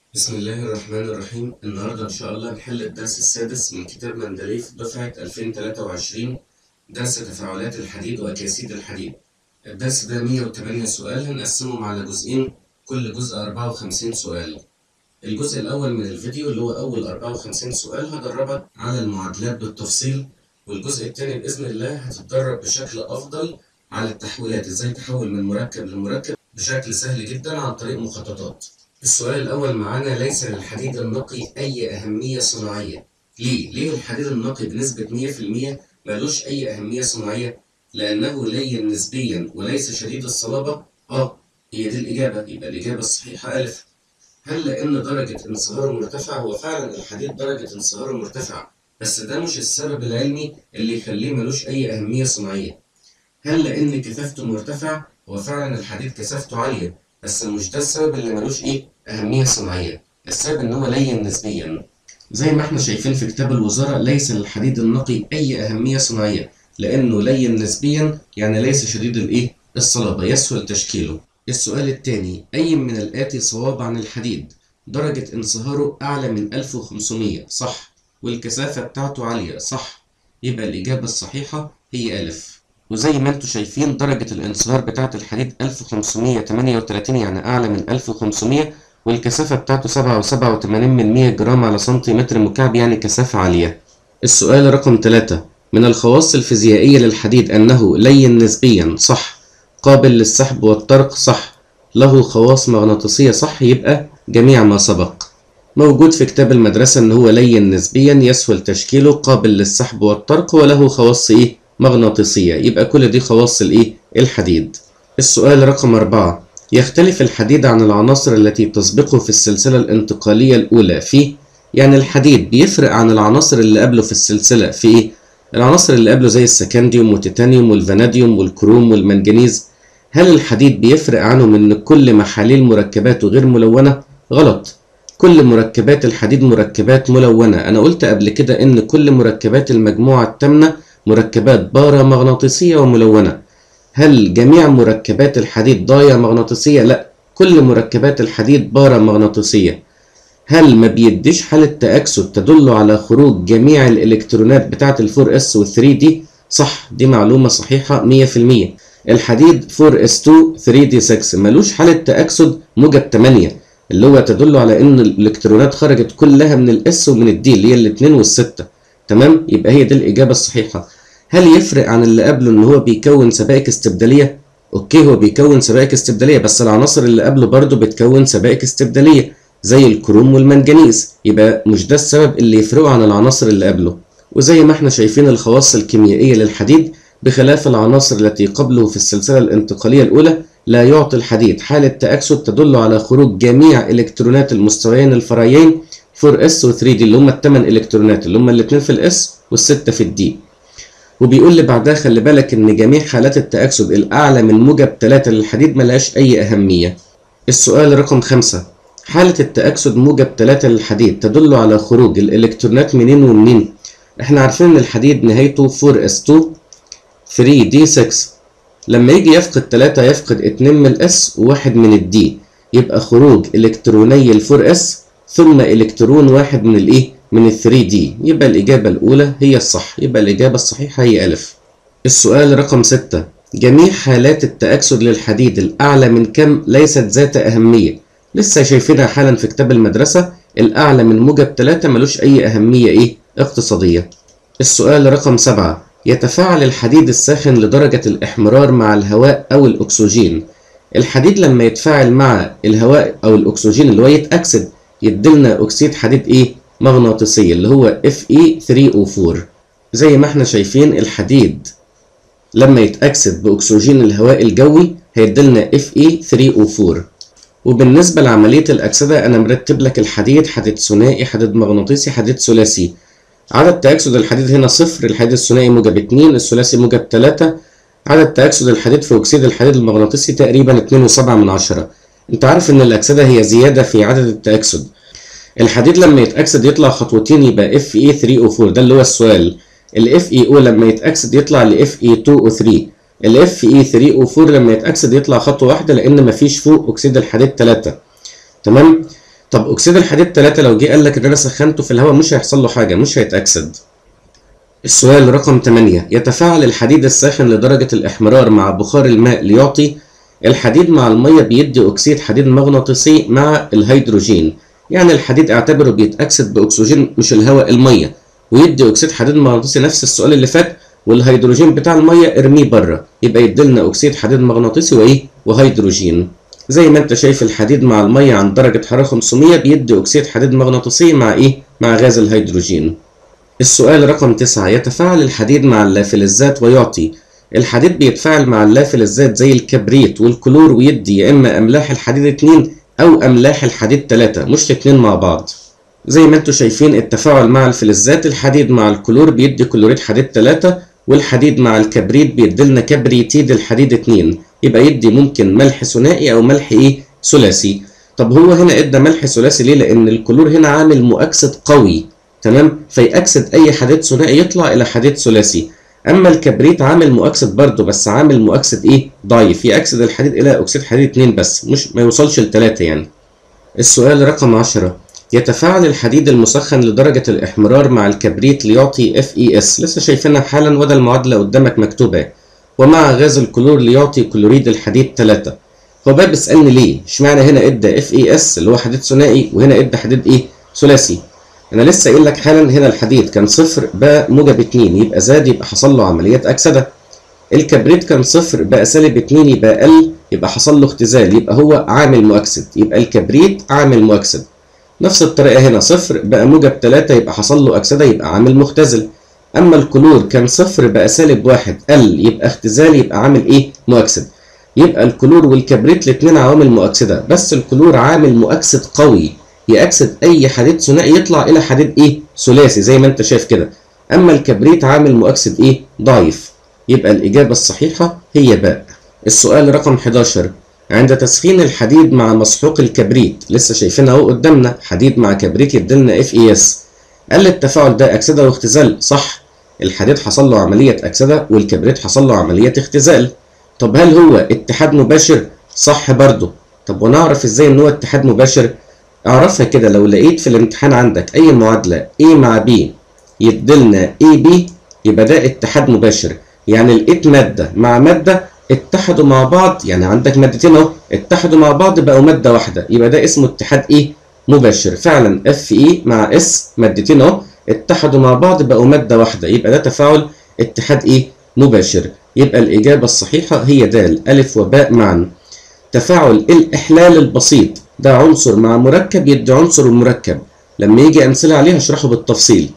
بسم الله الرحمن الرحيم النهاردة إن شاء الله هنحل الدرس السادس من كتاب مندليف دفعة 2023 درس تفاعلات الحديد وأكاسيد الحديد الدرس ده 108 سؤال هنقسمهم على جزئين كل جزء 54 سؤال الجزء الأول من الفيديو اللي هو أول 54 سؤال هدربك على المعادلات بالتفصيل والجزء التاني بإذن الله هتتدرب بشكل أفضل على التحويلات إزاي تحول من مركب لمركب بشكل سهل جدا عن طريق مخططات السؤال الأول معانا ليس للحديد النقي أي أهمية صناعية ليه؟ ليه الحديد النقي بنسبة 100% ملوش أي أهمية صناعية؟ لأنه لين نسبيا وليس شديد الصلابة؟ آه هي دي الإجابة يبقى الإجابة الصحيحة ألف هل لأن درجة انصهاره مرتفعة؟ هو فعلا الحديد درجة انصهاره مرتفعة بس ده مش السبب العلمي اللي يخليه ملوش أي أهمية صناعية هل لأن كثافته مرتفعة؟ هو فعلا الحديد كثافته عالية بس مش ده السبب اللي ملوش ايه أهمية صناعية السبب إن هو لين نسبيا زي ما احنا شايفين في كتاب الوزارة ليس للحديد النقي أي أهمية صناعية لأنه لين نسبيا يعني ليس شديد الإيه الصلابة يسهل تشكيله السؤال الثاني أي من الآتي صواب عن الحديد درجة انصهاره أعلى من 1500 صح والكثافة بتاعته عالية صح يبقى الإجابة الصحيحة هي ألف وزي ما انتم شايفين درجة الانصهار بتاعة الحديد 1538 يعني أعلى من 1500 والكثافة بتاعته 7.87 من 100 جرام على سنتيمتر مكعب يعني كثافة عالية. السؤال رقم 3 من الخواص الفيزيائية للحديد أنه لين نسبيا صح قابل للسحب والطرق صح له خواص مغناطيسية صح يبقى جميع ما سبق موجود في كتاب المدرسة أن هو لين نسبيا يسهل تشكيله قابل للسحب والطرق وله خواص إيه مغناطيسية يبقى كل دي خواص الإيه الحديد السؤال رقم أربعة يختلف الحديد عن العناصر التي تسبقه في السلسلة الانتقالية الأولى في يعني الحديد بيفرق عن العناصر اللي قبله في السلسلة في إيه؟ العناصر اللي قبله زي السكنديوم والتيتانيوم والفاناديوم والكروم والمنجنيز هل الحديد بيفرق عنه من إن كل محاليل مركباته غير ملونة؟ غلط كل مركبات الحديد مركبات ملونة أنا قلت قبل كده إن كل مركبات المجموعة الثامنة مركبات بارامغناطيسية وملونة هل جميع مركبات الحديد ضاية مغناطيسية؟ لا كل مركبات الحديد بارامغناطيسية هل ما بيديش حالة تأكسد تدل على خروج جميع الإلكترونات بتاعة الفور اس والثري دي؟ صح دي معلومة صحيحة 100% الحديد 4s2 3d6 ملوش حالة تأكسد موجب 8 اللي هو تدل على ان الالكترونات خرجت كلها من الاس ومن الدي اللي هي الاثنين والستة تمام يبقى هي دي الإجابة الصحيحة هل يفرق عن اللي قبله ان هو بيكون سبائك استبداليه اوكي هو بيكون سبائك استبداليه بس العناصر اللي قبله برضه بتكون سبائك استبداليه زي الكروم والمنجنيز يبقى مش ده السبب اللي يفرقه عن العناصر اللي قبله وزي ما احنا شايفين الخواص الكيميائيه للحديد بخلاف العناصر التي قبله في السلسله الانتقاليه الاولى لا يعطي الحديد حالة تأكسد تدل على خروج جميع إلكترونات المستويين الفرعيين 4s و 3d اللي هم الثمان إلكترونات اللي هم الاثنين في الاس والستة في الدي وبيقول لي بعدها خلي بالك ان جميع حالات التأكسد الأعلى من موجب 3 للحديد ملهاش أي أهمية. السؤال رقم 5 حالة التأكسد موجب 3 للحديد تدل على خروج الإلكترونات منين ومنين؟ احنا عارفين ان الحديد نهايته 4s2 3d6 لما يجي يفقد 3 يفقد 2 من الاس وواحد من الدي يبقى خروج إلكتروني ال 4s ثم إلكترون واحد من الايه؟ من ال 3 دي يبقى الإجابة الأولى هي الصح يبقى الإجابة الصحيحة هي ألف السؤال رقم 6 جميع حالات التأكسد للحديد الأعلى من كم ليست ذات أهمية لسه شايفينها حالا في كتاب المدرسة الأعلى من موجب 3 ملوش أي أهمية إيه اقتصادية السؤال رقم 7 يتفاعل الحديد الساخن لدرجة الإحمرار مع الهواء أو الأكسجين الحديد لما يتفاعل مع الهواء أو الأكسجين اللي هو يتأكسد يديلنا أكسيد حديد إيه مغناطيسية اللي هو Fe3O4 زي ما احنا شايفين الحديد لما يتأكسد بأكسجين الهواء الجوي هيديلنا Fe3O4 وبالنسبة لعملية الأكسدة أنا مرتب لك الحديد حديد ثنائي حديد مغناطيسي حديد ثلاثي عدد تأكسد الحديد هنا صفر الحديد الثنائي موجب 2 الثلاثي موجب 3 عدد تأكسد الحديد في أكسيد الحديد المغناطيسي تقريبا 2.7 من عشرة انت عارف ان الأكسدة هي زيادة في عدد التأكسد الحديد لما يتأكسد يطلع خطوتين يبقى Fe3O4 ده اللي هو السؤال ال FeO لما يتأكسد يطلع ل Fe2O3 ال Fe3O4 لما يتأكسد يطلع خطوة واحدة لأن مفيش فوق أكسيد الحديد 3 تمام طب اكسيد الحديد 3 لو جه قال لك ان انا سخنته في الهواء مش هيحصل له حاجه مش هيتاكسد السؤال رقم 8 يتفاعل الحديد الساخن لدرجة الإحمرار مع بخار الماء ليعطي الحديد مع المية بيدي أكسيد حديد مغناطيسي مع الهيدروجين يعني الحديد اعتبره بيتأكسد بأكسجين مش الهواء المية ويدي أكسيد حديد مغناطيسي نفس السؤال اللي فات والهيدروجين بتاع المية ارميه بره يبقى يديلنا أكسيد حديد مغناطيسي وإيه وهيدروجين زي ما انت شايف الحديد مع المية عند درجة حرارة 500 بيدي أكسيد حديد مغناطيسي مع إيه مع غاز الهيدروجين السؤال رقم تسعة يتفاعل الحديد مع اللافلزات ويعطي الحديد بيتفاعل مع اللافلزات زي الكبريت والكلور ويدي يا إما أملاح الحديد 2 أو أملاح الحديد 3 مش الاتنين مع بعض زي ما انتوا شايفين التفاعل مع الفلزات الحديد مع الكلور بيدي كلوريد حديد 3 والحديد مع الكبريت بيديلنا كبريتيد الحديد 2 يبقى يدي ممكن ملح ثنائي أو ملح إيه ثلاثي طب هو هنا ادى ملح ثلاثي ليه؟ لأن الكلور هنا عامل مؤكسد قوي تمام فيأكسد أي حديد ثنائي يطلع إلى حديد ثلاثي أما الكبريت عامل مؤكسد برضه بس عامل مؤكسد إيه ضعيف يأكسد الحديد إلى أكسيد حديد 2 بس مش ما يوصلش لتلاتة يعني السؤال رقم 10 يتفاعل الحديد المسخن لدرجة الإحمرار مع الكبريت ليعطي FeS لسه شايفينها حالا وده المعادلة قدامك مكتوبة ومع غاز الكلور ليعطي كلوريد الحديد 3 هو بقى بيسألني ليه اشمعنى هنا ادى FeS اللي هو حديد ثنائي وهنا ادى حديد ايه ثلاثي انا لسه قايل لك حالا هنا الحديد كان صفر بقى موجب 2 يبقى زاد يبقى حصل له عملية أكسدة الكبريت كان صفر بقى سالب 2 يبقى قل يبقى حصل له اختزال يبقى هو عامل مؤكسد يبقى الكبريت عامل مؤكسد نفس الطريقة هنا صفر بقى موجب 3 يبقى حصل له أكسدة يبقى عامل مختزل أما الكلور كان صفر بقى سالب واحد قل يبقى اختزال يبقى عامل إيه مؤكسد يبقى الكلور والكبريت الاتنين عوامل مؤكسدة بس الكلور عامل مؤكسد قوي يأكسد أي حديد ثنائي يطلع إلى حديد إيه ثلاثي زي ما أنت شايف كده أما الكبريت عامل مؤكسد إيه ضعيف يبقى الإجابة الصحيحة هي باء السؤال رقم 11 عند تسخين الحديد مع مسحوق الكبريت لسه شايفينها اهو قدامنا حديد مع كبريت يديلنا اف اي اس قال التفاعل ده اكسده واختزال صح الحديد حصل له عمليه اكسده والكبريت حصل له عمليه اختزال طب هل هو اتحاد مباشر صح برضه طب ونعرف ازاي ان هو اتحاد مباشر اعرفها كده لو لقيت في الامتحان عندك اي معادله A مع B يديلنا AB يبقى ده اتحاد مباشر يعني لقيت ماده مع ماده اتحدوا مع بعض يعني عندك مادتين اهو اتحدوا مع بعض بقوا ماده واحده يبقى ده اسمه اتحاد ايه مباشر فعلا اف اي مع اس مادتين اهو اتحدوا مع بعض بقوا ماده واحده يبقى ده تفاعل اتحاد ايه مباشر يبقى الاجابه الصحيحه هي د الف وباء معا تفاعل الاحلال البسيط ده عنصر مع مركب يدي عنصر المركب لما يجي امثله عليه هشرحه بالتفصيل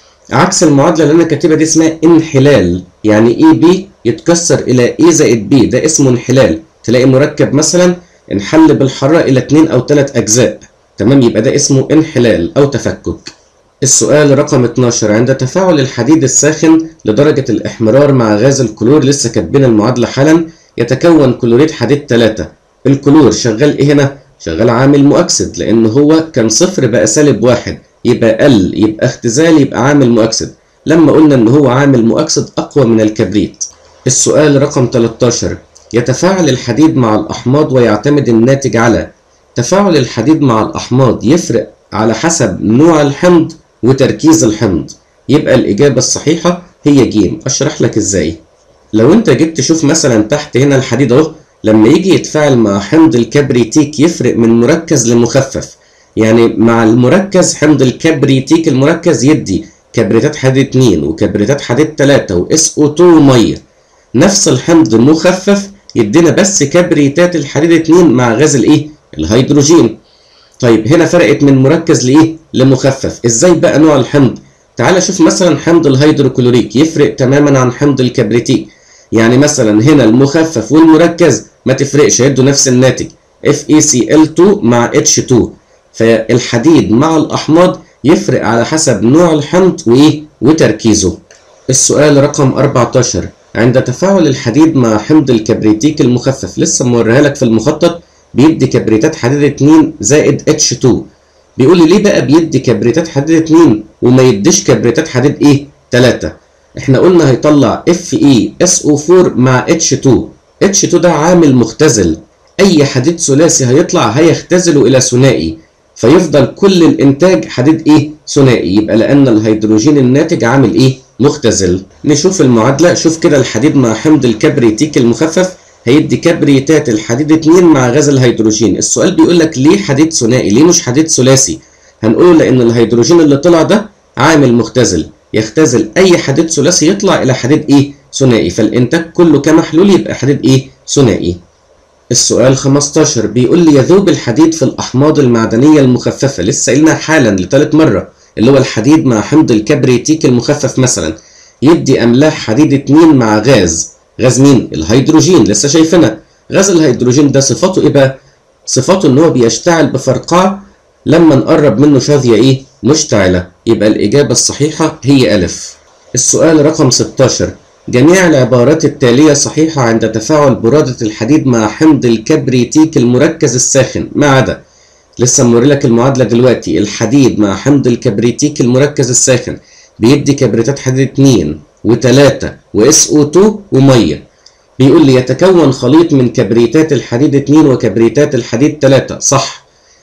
عكس المعادله اللي انا كاتبها دي اسمها انحلال يعني اي بي يتكسر الى اي زائد بي ده اسمه انحلال تلاقي مركب مثلا انحل بالحراره الى 2 او 3 اجزاء تمام يبقى ده اسمه انحلال او تفكك السؤال رقم 12 عند تفاعل الحديد الساخن لدرجة الإحمرار مع غاز الكلور لسه كاتبين المعادلة حالا يتكون كلوريد حديد 3 الكلور شغال إيه هنا؟ شغال عامل مؤكسد لأن هو كان صفر بقى سالب واحد يبقى قل يبقى اختزال يبقى عامل مؤكسد لما قلنا إن هو عامل مؤكسد أقوى من الكبريت السؤال رقم 13 يتفاعل الحديد مع الأحماض ويعتمد الناتج على تفاعل الحديد مع الأحماض يفرق على حسب نوع الحمض وتركيز الحمض يبقى الإجابة الصحيحة هي جيم أشرح لك إزاي لو أنت جيت تشوف مثلا تحت هنا الحديد أهو لما يجي يتفاعل مع حمض الكبريتيك يفرق من مركز لمخفف يعني مع المركز حمض الكبريتيك المركز يدي كبريتات حديد 2 وكبريتات حديد 3 و SO2 وميه نفس الحمض مخفف يدينا بس كبريتات الحديد 2 مع غاز الايه الهيدروجين طيب هنا فرقت من مركز لايه لمخفف ازاي بقى نوع الحمض تعال شوف مثلا حمض الهيدروكلوريك يفرق تماما عن حمض الكبريتيك يعني مثلا هنا المخفف والمركز ما تفرقش هيدوا نفس الناتج FeCl2 مع H2 فالحديد مع الأحماض يفرق على حسب نوع الحمض وإيه وتركيزه السؤال رقم 14 عند تفاعل الحديد مع حمض الكبريتيك المخفف لسه موريها لك في المخطط بيدي كبريتات حديد 2 زائد H2 بيقول لي ليه بقى بيدي كبريتات حديد 2 وما يديش كبريتات حديد ايه 3 احنا قلنا هيطلع FeSO4 مع H2 H2 ده عامل مختزل اي حديد ثلاثي هيطلع هيختزله الى ثنائي فيفضل كل الانتاج حديد ايه ثنائي يبقى لان الهيدروجين الناتج عامل ايه مختزل نشوف المعادله شوف كده الحديد مع حمض الكبريتيك المخفف هيدي كبريتات الحديد 2 مع غاز الهيدروجين السؤال بيقول لك ليه حديد ثنائي ليه مش حديد ثلاثي هنقوله لان الهيدروجين اللي طلع ده عامل مختزل يختزل اي حديد ثلاثي يطلع الى حديد ايه ثنائي فالانتاج كله كمحلول يبقى حديد ايه ثنائي السؤال 15 بيقول لي يذوب الحديد في الأحماض المعدنية المخففة لسه قلنا حالا لثالث مرة اللي هو الحديد مع حمض الكبريتيك المخفف مثلا يدي أملاح حديد 2 مع غاز غاز مين؟ الهيدروجين لسه شايفينها غاز الهيدروجين ده صفاته إيه بقى؟ صفاته إن هو بيشتعل بفرقعة لما نقرب منه شظية إيه؟ مشتعلة يبقى الإجابة الصحيحة هي ألف السؤال رقم 16 جميع العبارات التالية صحيحة عند تفاعل برادة الحديد مع حمض الكبريتيك المركز الساخن ما عدا لسه موري لك المعادلة دلوقتي الحديد مع حمض الكبريتيك المركز الساخن بيدي كبريتات حديد 2 و3 واس او 2 ومية بيقول لي يتكون خليط من كبريتات الحديد 2 وكبريتات الحديد 3 صح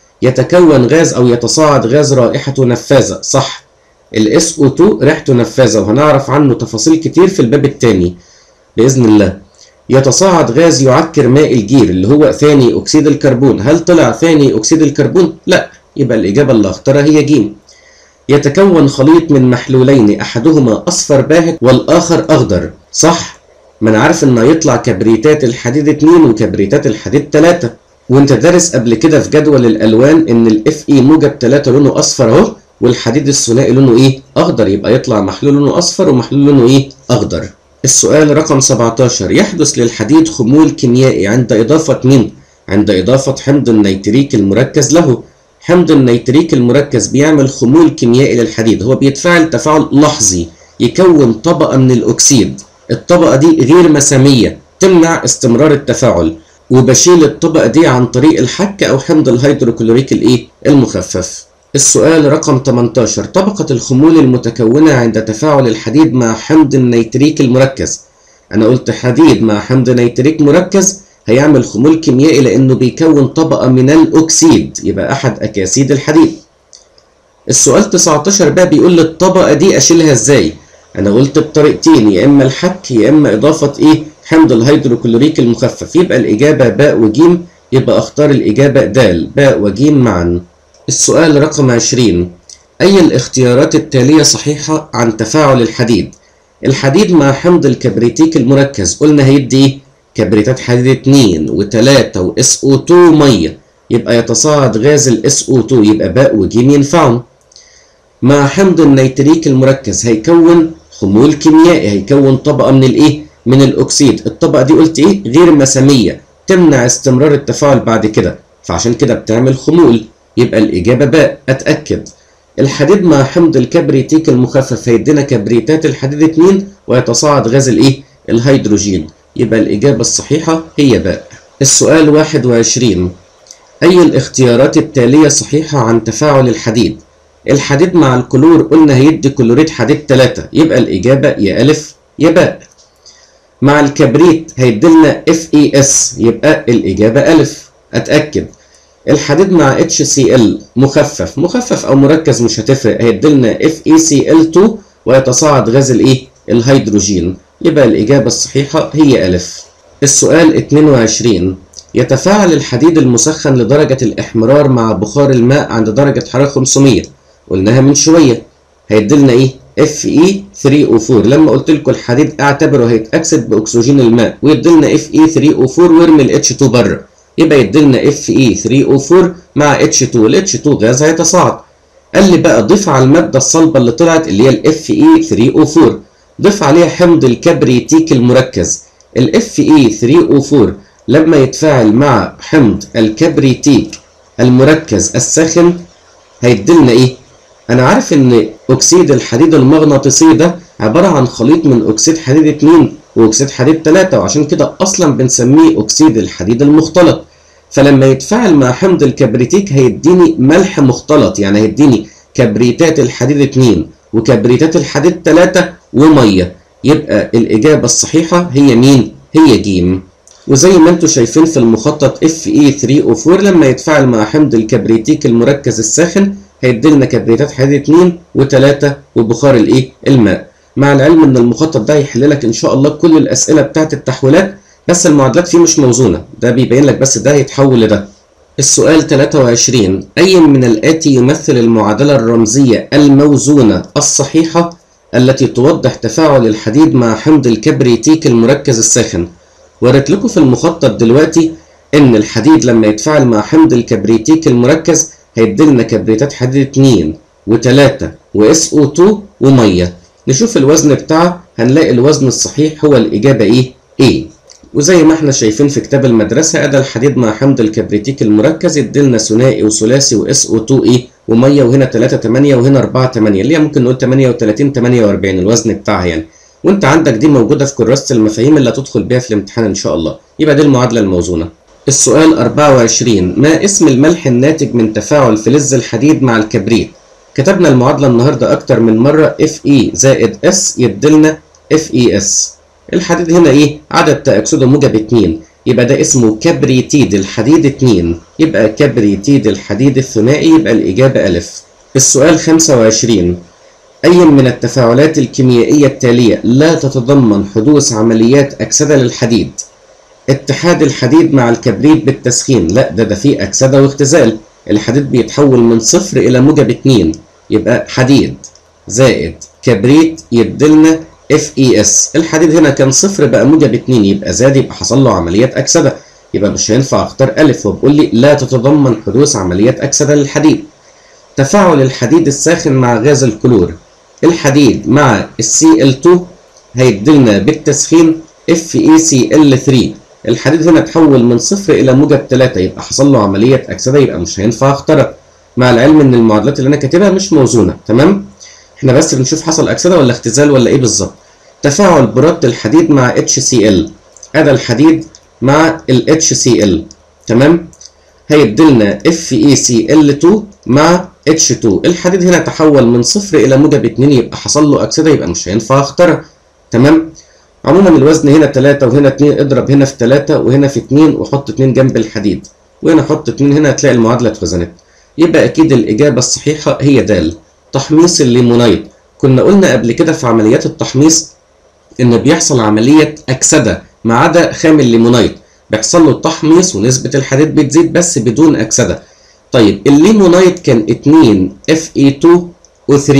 يتكون غاز او يتصاعد غاز رائحته نفاذة صح الاس او 2 ريحته نفاذة وهنعرف عنه تفاصيل كتير في الباب الثاني بإذن الله يتصاعد غاز يعكر ماء الجير اللي هو ثاني أكسيد الكربون هل طلع ثاني أكسيد الكربون؟ لا يبقى الإجابة اللي اختارها هي جيم يتكون خليط من محلولين أحدهما أصفر باهت والآخر أخضر صح ما أنا عارف إن هيطلع كبريتات الحديد 2 وكبريتات الحديد 3 وانت دارس قبل كده في جدول الألوان إن الاف اي موجب 3 لونه أصفر أهو والحديد الثنائي لونه ايه اخضر يبقى يطلع محلول لونه اصفر ومحلول لونه ايه اخضر السؤال رقم 17 يحدث للحديد خمول كيميائي عند اضافه مين عند اضافه حمض النيتريك المركز له حمض النيتريك المركز بيعمل خمول كيميائي للحديد هو بيتفاعل تفاعل لحظي يكون طبقه من الاكسيد الطبقه دي غير مساميه تمنع استمرار التفاعل وبشيل الطبقه دي عن طريق الحك او حمض الهيدروكلوريك الايه المخفف السؤال رقم 18 طبقة الخمول المتكونة عند تفاعل الحديد مع حمض النيتريك المركز أنا قلت حديد مع حمض نيتريك مركز هيعمل خمول كيميائي لأنه بيكون طبقة من الأكسيد يبقى أحد أكاسيد الحديد السؤال 19 بقى بيقول لي الطبقة دي أشيلها إزاي أنا قلت بطريقتين يا إما الحك يا إما إضافة إيه حمض الهيدروكلوريك المخفف يبقى الإجابة باء وجيم يبقى أختار الإجابة د باء وجيم معا السؤال رقم 20 أي الاختيارات التالية صحيحة عن تفاعل الحديد؟ الحديد مع حمض الكبريتيك المركز قلنا هيدي كبريتات حديد 2 و3 واس او 2 ومية يبقى يتصاعد غاز الاس او 2 يبقى باء وجيم ينفعهم مع حمض النيتريك المركز هيكون خمول كيميائي هيكون طبقة من الايه؟ من الاكسيد الطبقة دي قلت ايه؟ غير مسامية تمنع استمرار التفاعل بعد كده فعشان كده بتعمل خمول يبقى الإجابة باء أتأكد الحديد مع حمض الكبريتيك المخفف هيدينا كبريتات الحديد 2 ويتصاعد غاز الإيه؟ الهيدروجين يبقى الإجابة الصحيحة هي باء السؤال 21 أي الاختيارات التالية صحيحة عن تفاعل الحديد؟ الحديد مع الكلور قلنا هيدي كلوريد حديد 3 يبقى الإجابة يا ألف يا باء مع الكبريت هيديلنا FeS يبقى الإجابة ألف أتأكد الحديد مع HCl مخفف مخفف او مركز مش هتفرق هيديلنا FeCl2 ويتصاعد غاز الايه الهيدروجين يبقى الاجابه الصحيحه هي الف السؤال 22 يتفاعل الحديد المسخن لدرجه الاحمرار مع بخار الماء عند درجه حراره 500 قلناها من شويه هيديلنا ايه Fe3O4 لما قلت لكم الحديد اعتبره هيتاكسد باكسجين الماء ويديلنا Fe3O4 وارمي ال H2 بره يبقى يديلنا Fe3O4 مع H2 ال H2 غاز هيتصاعد قال لي بقى ضيف على المادة الصلبة اللي طلعت اللي هي ال Fe3O4 ضيف عليها حمض الكبريتيك المركز ال Fe3O4 لما يتفاعل مع حمض الكبريتيك المركز الساخن هيديلنا ايه؟ انا عارف ان اكسيد الحديد المغناطيسي ده عبارة عن خليط من اكسيد حديد 2 واكسيد حديد 3 وعشان كده اصلا بنسميه اكسيد الحديد المختلط فلما يتفاعل مع حمض الكبريتيك هيديني ملح مختلط يعني هيديني كبريتات الحديد 2 وكبريتات الحديد 3 وميه يبقى الاجابه الصحيحه هي مين هي جيم وزي ما انتم شايفين في المخطط اف اي 3 او 4 لما يتفاعل مع حمض الكبريتيك المركز الساخن هيديلنا كبريتات حديد 2 و3 وبخار الايه الماء مع العلم ان المخطط ده هيحل لك ان شاء الله كل الاسئله بتاعت التحويلات بس المعادلات فيه مش موزونه ده بيبين لك بس ده هيتحول لده السؤال 23 أي من الآتي يمثل المعادلة الرمزية الموزونة الصحيحة التي توضح تفاعل الحديد مع حمض الكبريتيك المركز الساخن وريت لكم في المخطط دلوقتي إن الحديد لما يتفاعل مع حمض الكبريتيك المركز هيديلنا كبريتات حديد 2 و3 وSO2 ومية نشوف الوزن بتاعه هنلاقي الوزن الصحيح هو الإجابة إيه؟ A وزي ما احنا شايفين في كتاب المدرسة أدى الحديد مع حمض الكبريتيك المركز يديلنا ثنائي وثلاثي واس او 2 اي ومية وهنا 3 8 وهنا 4 8 اللي هي ممكن نقول 38 48 الوزن بتاعها يعني وانت عندك دي موجودة في كراسة المفاهيم اللي هتدخل بيها في الامتحان ان شاء الله يبقى دي المعادلة الموزونة السؤال 24 ما اسم الملح الناتج من تفاعل فلز الحديد مع الكبريت كتبنا المعادلة النهاردة أكتر من مرة Fe زائد S يديلنا FeS الحديد هنا ايه عدد تأكسده موجب 2 يبقى ده اسمه كبريتيد الحديد 2 يبقى كبريتيد الحديد الثنائي يبقى الإجابة ألف السؤال 25 أي من التفاعلات الكيميائية التالية لا تتضمن حدوث عمليات أكسدة للحديد اتحاد الحديد مع الكبريت بالتسخين لا ده ده فيه أكسدة واختزال الحديد بيتحول من صفر إلى موجب 2 يبقى حديد زائد كبريت يدلنا اف اي اس الحديد هنا كان صفر بقى موجب 2 يبقى زاد يبقى حصل له عمليات اكسده يبقى مش هينفع اختار الف وبقول لي لا تتضمن حدوث عمليات اكسده للحديد تفاعل الحديد الساخن مع غاز الكلور الحديد مع السي ال 2 هيديلنا بالتسخين اف اي سي ال 3 الحديد هنا اتحول من صفر الى موجب 3 يبقى حصل له عمليه اكسده يبقى مش هينفع اخترق مع العلم ان المعادلات اللي انا كاتبها مش موزونه تمام احنا بس بنشوف حصل اكسده ولا اختزال ولا ايه بالظبط تفاعل برادة الحديد مع HCl ادى الحديد مع ال HCl تمام هيديلنا FeCl2 مع H2 الحديد هنا تحول من صفر الى موجب 2 يبقى حصل له اكسده يبقى مش هينفع اخترع تمام عموما الوزن هنا 3 وهنا 2 اضرب هنا في 3 وهنا في 2 وحط 2 جنب الحديد وهنا حط 2 هنا هتلاقي المعادله اتوزنت يبقى اكيد الاجابه الصحيحه هي د تحميص الليمونايد كنا قلنا قبل كده في عمليات التحميص ان بيحصل عمليه اكسده ما عدا خام الليمونايد بيحصل له تحميص ونسبه الحديد بتزيد بس بدون اكسده طيب الليمونايد كان 2 Fe2 O3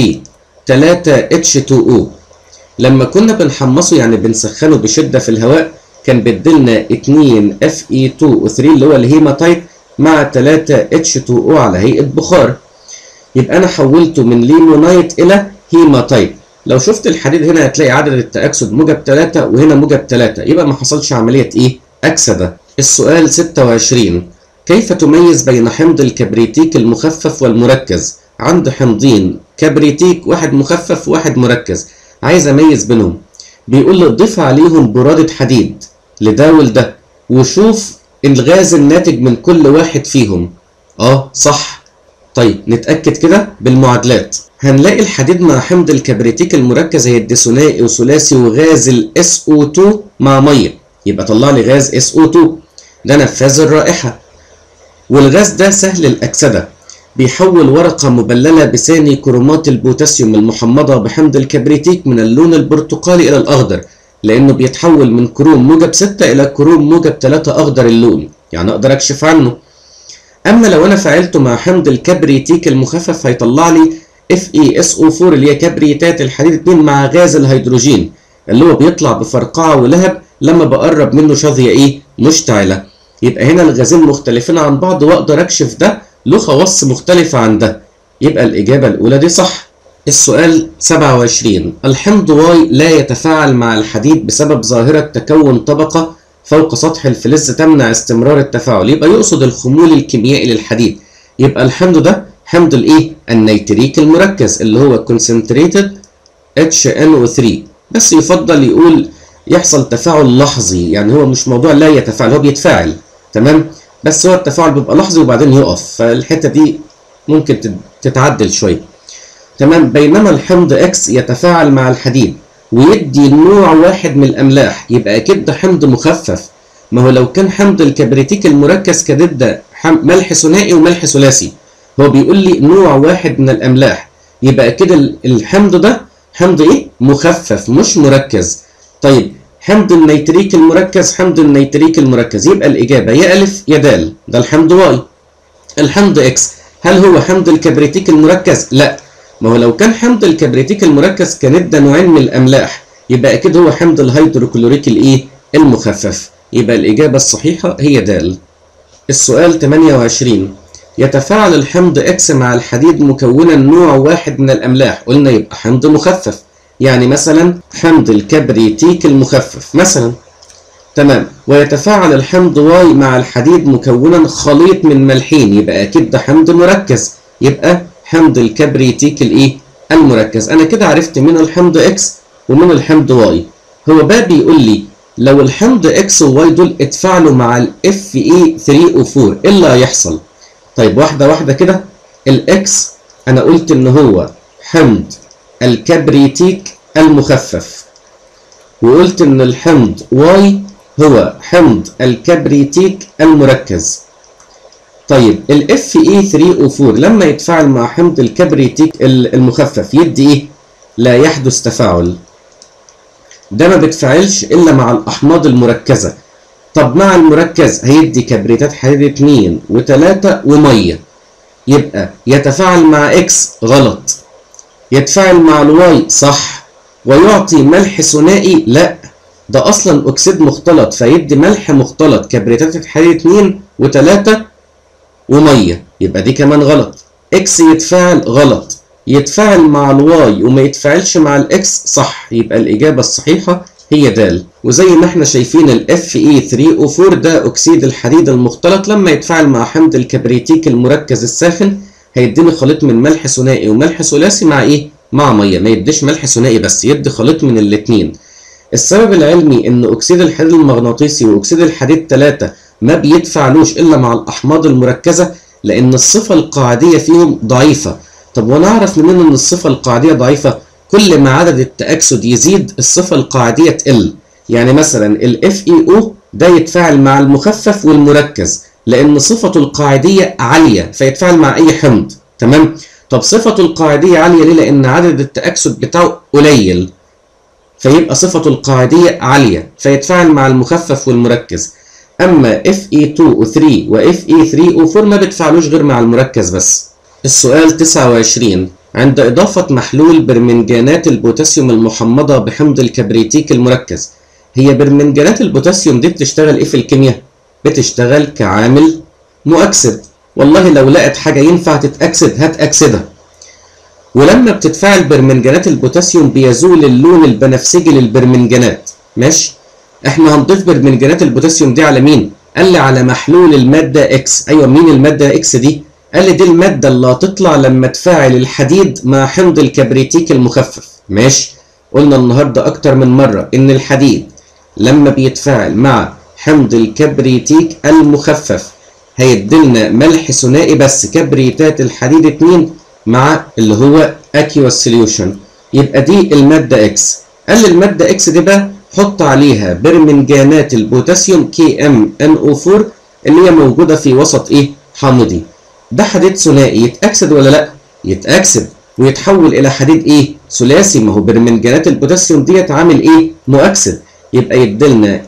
3 H2O لما كنا بنحمصه يعني بنسخنه بشده في الهواء كان بيديلنا 2 Fe2O3 اللي هو الهيماتايت مع 3 H2O على هيئه بخار يبقى انا حولته من ليمونايت الى هيماتايت لو شفت الحديد هنا هتلاقي عدد التأكسد موجب 3 وهنا موجب 3 يبقى ما حصلش عملية ايه؟ أكسدة. السؤال 26 كيف تميز بين حمض الكبريتيك المخفف والمركز؟ عند حمضين كبريتيك واحد مخفف وواحد مركز عايز اميز بينهم بيقول لي ضيف عليهم برادة حديد لده ولده وشوف الغاز الناتج من كل واحد فيهم اه صح طيب نتأكد كده بالمعادلات هنلاقي الحديد مع حمض الكبريتيك المركز هيدي ثنائي وثلاثي وغاز ال SO2 مع ميه يبقى طلع لي غاز SO2 ده نفاذ الرائحة والغاز ده سهل الأكسدة بيحول ورقة مبللة بثاني كرومات البوتاسيوم المحمضة بحمض الكبريتيك من اللون البرتقالي إلى الأخضر لأنه بيتحول من كروم موجب 6 إلى كروم موجب 3 أخضر اللون يعني أقدر أكشف عنه أما لو أنا فعلته مع حمض الكبريتيك المخفف هيطلع لي FeSO4 اللي هي كبريتات الحديد 2 مع غاز الهيدروجين اللي هو بيطلع بفرقعة ولهب لما بقرب منه شظية إيه مشتعلة يبقى هنا الغازين مختلفين عن بعض وأقدر أكشف ده له خواص مختلفة عن ده يبقى الإجابة الأولى دي صح السؤال 27 الحمض واي لا يتفاعل مع الحديد بسبب ظاهرة تكون طبقة فوق سطح الفلز تمنع استمرار التفاعل يبقى يقصد الخمول الكيميائي للحديد يبقى الحمض ده حمض الايه النيتريك المركز اللي هو concentrated HNO3 بس يفضل يقول يحصل تفاعل لحظي يعني هو مش موضوع لا يتفاعل هو بيتفاعل تمام بس هو التفاعل بيبقى لحظي وبعدين يقف فالحته دي ممكن تتعدل شويه تمام بينما الحمض اكس يتفاعل مع الحديد ويدي نوع واحد من الاملاح يبقى اكيد ده حمض مخفف ما هو لو كان حمض الكبريتيك المركز كان ده حم- ملح ثنائي وملح ثلاثي هو بيقول لي نوع واحد من الاملاح يبقى كده ال- الحمض ده حمض ايه مخفف مش مركز طيب حمض النيتريك المركز حمض النيتريك المركز يبقى الاجابه يا الف يا دال ده الحمض واي الحمض اكس هل هو حمض الكبريتيك المركز لا ما هو لو كان حمض الكبريتيك المركز كان ادى نوعين من الاملاح يبقى اكيد هو حمض الهيدروكلوريك الايه المخفف يبقى الاجابه الصحيحه هي دال السؤال 28 يتفاعل الحمض اكس مع الحديد مكونا نوع واحد من الاملاح قلنا يبقى حمض مخفف يعني مثلا حمض الكبريتيك المخفف مثلا تمام ويتفاعل الحمض واي مع الحديد مكونا خليط من ملحين يبقى اكيد ده حمض مركز يبقى حمض الكبريتيك الايه المركز انا كده عرفت من الحمض اكس ومن الحمض واي هو بقى بيقول لي لو الحمض اكس وواي دول اتفاعلوا مع الاف اي 3 او 4 ايه اللي هيحصل طيب واحده واحده كده الاكس انا قلت ان هو حمض الكبريتيك المخفف وقلت ان الحمض واي هو حمض الكبريتيك المركز طيب الاف اي 3 او 4 لما يتفاعل مع حمض الكبريتيك المخفف يدي ايه لا يحدث تفاعل ده ما بيتفاعلش الا مع الاحماض المركزه طب مع المركز هيدي كبريتات حديد 2 و3 وميه يبقى يتفاعل مع اكس غلط يتفاعل مع الواي صح ويعطي ملح ثنائي لا ده اصلا اكسيد مختلط فيدي ملح مختلط كبريتات حديد 2 و3 وميه يبقى دي كمان غلط اكس يتفاعل غلط يتفاعل مع الواي وما يتفاعلش مع الاكس صح يبقى الاجابه الصحيحه هي د وزي ما احنا شايفين الاف اي 3 او 4 ده اكسيد الحديد المختلط لما يتفاعل مع حمض الكبريتيك المركز الساخن هيديني خليط من ملح ثنائي وملح ثلاثي مع ايه مع ميه ما يديش ملح ثنائي بس يدي خليط من الاثنين السبب العلمي ان اكسيد الحديد المغناطيسي واكسيد الحديد 3 ما بيتفاعلوش الا مع الاحماض المركزه لان الصفه القاعديه فيهم ضعيفه طب وانا اعرف منين ان الصفه القاعديه ضعيفه كل ما عدد التاكسد يزيد الصفه القاعديه تقل يعني مثلا الاف اي او ده يتفاعل مع المخفف والمركز لان صفته القاعديه عاليه فيتفاعل مع اي حمض تمام طب صفته القاعديه عاليه ليه لان عدد التاكسد بتاعه قليل فيبقى صفته القاعديه عاليه فيتفاعل مع المخفف والمركز اما اف اي 2 و 3 واف اي 3 و 4 ما بتفاعلوش غير مع المركز بس السؤال 29 عند إضافة محلول برمنجانات البوتاسيوم المحمضة بحمض الكبريتيك المركز هي برمنجانات البوتاسيوم دي بتشتغل إيه في الكيمياء؟ بتشتغل كعامل مؤكسد والله لو لقت حاجة ينفع تتأكسد هتأكسدها ولما بتتفاعل برمنجانات البوتاسيوم بيزول اللون البنفسجي للبرمنجانات ماشي؟ احنا هنضيف برمنجانات البوتاسيوم دي على مين؟ قال لي على محلول المادة اكس ايوه مين المادة اكس دي؟ قال لي دي المادة اللي هتطلع لما تفاعل الحديد مع حمض الكبريتيك المخفف ماشي قلنا النهاردة أكتر من مرة إن الحديد لما بيتفاعل مع حمض الكبريتيك المخفف هيديلنا ملح ثنائي بس كبريتات الحديد 2 مع اللي هو aqueous solution يبقى دي المادة اكس قال لي المادة اكس دي بقى حط عليها برمنجانات البوتاسيوم KMNO4 اللي هي موجودة في وسط ايه حامضي ده حديد ثنائي يتأكسد ولا لا؟ يتأكسد ويتحول إلى حديد إيه؟ ثلاثي ما هو برمنجانات البوتاسيوم ديت عامل إيه؟ مؤكسد يبقى يديلنا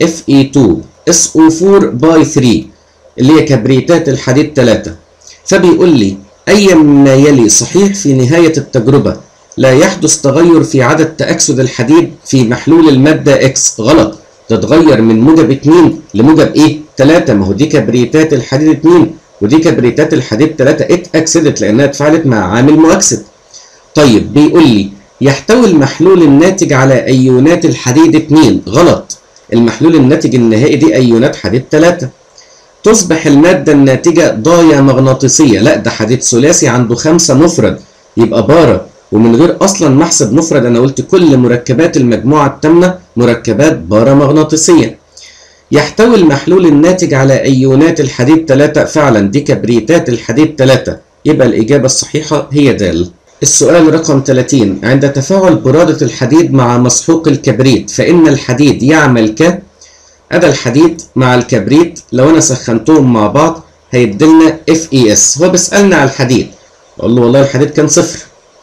Fe2SO4 باي 3 اللي هي كبريتات الحديد 3 فبيقول لي أي ما يلي صحيح في نهاية التجربة لا يحدث تغير في عدد تأكسد الحديد في محلول المادة X غلط ده اتغير من موجب 2 لموجب إيه؟ 3 ما هو دي كبريتات الحديد 2 ودي كبريتات الحديد 3 اتأكسدت لأنها اتفاعلت مع عامل مؤكسد. طيب بيقول لي يحتوي المحلول الناتج على أيونات الحديد 2 غلط. المحلول الناتج النهائي دي أيونات حديد 3. تصبح المادة الناتجة ضاية مغناطيسية لا ده حديد ثلاثي عنده خمسة مفرد يبقى بارة ومن غير أصلا ما أحسب مفرد أنا قلت كل مركبات المجموعة التامنة مركبات بارة مغناطيسية. يحتوي المحلول الناتج على أيونات الحديد 3 فعلا دي كبريتات الحديد 3 يبقى الإجابة الصحيحة هي د السؤال رقم 30 عند تفاعل برادة الحديد مع مسحوق الكبريت فإن الحديد يعمل ك ادى الحديد مع الكبريت لو انا سخنتهم مع بعض هيديلنا اف اي اس هو بيسالنا على الحديد اقول له والله الحديد كان صفر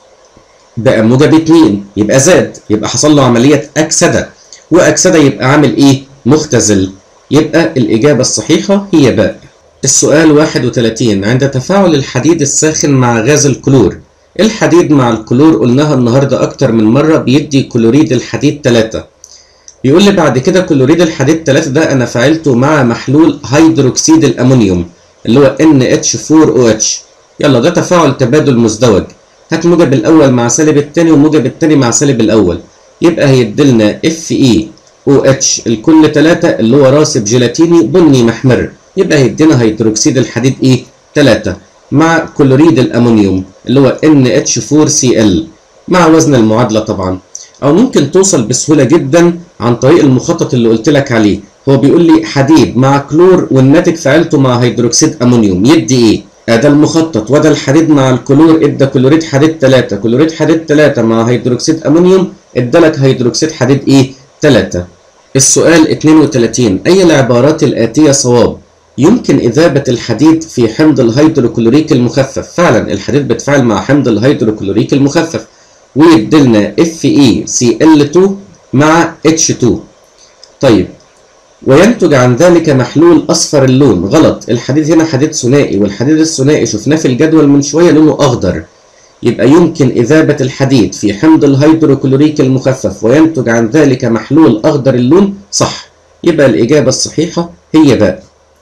بقى موجب 2 يبقى زاد يبقى حصل له عمليه اكسده واكسده يبقى عامل ايه مختزل يبقى الاجابه الصحيحه هي باء السؤال 31 عند تفاعل الحديد الساخن مع غاز الكلور الحديد مع الكلور قلناها النهارده اكتر من مره بيدي كلوريد الحديد 3 بيقول لي بعد كده كلوريد الحديد 3 ده انا فعلته مع محلول هيدروكسيد الامونيوم اللي هو NH4OH يلا ده تفاعل تبادل مزدوج هات موجب الاول مع سالب الثاني وموجب الثاني مع سالب الاول يبقى هيديلنا FeOH الكل 3 اللي هو راسب جيلاتيني بني محمر يبقى هيدينا هيدروكسيد الحديد ايه 3 مع كلوريد الامونيوم اللي هو NH4Cl مع وزن المعادله طبعا او ممكن توصل بسهوله جدا عن طريق المخطط اللي قلت لك عليه هو بيقول لي حديد مع كلور والناتج فعلته مع هيدروكسيد امونيوم يدي ايه ادى المخطط وده الحديد مع الكلور ادى كلوريد حديد 3 كلوريد حديد 3 مع هيدروكسيد امونيوم ادالك هيدروكسيد حديد ايه 3 السؤال 32 اي العبارات الاتيه صواب يمكن إذابة الحديد في حمض الهيدروكلوريك المخفف فعلا الحديد بيتفاعل مع حمض الهيدروكلوريك المخفف ويديلنا FeCl2 مع H2 طيب وينتج عن ذلك محلول أصفر اللون غلط الحديد هنا حديد ثنائي والحديد الثنائي شفناه في الجدول من شوية لونه أخضر يبقى يمكن إذابة الحديد في حمض الهيدروكلوريك المخفف وينتج عن ذلك محلول أخضر اللون صح يبقى الإجابة الصحيحة هي باء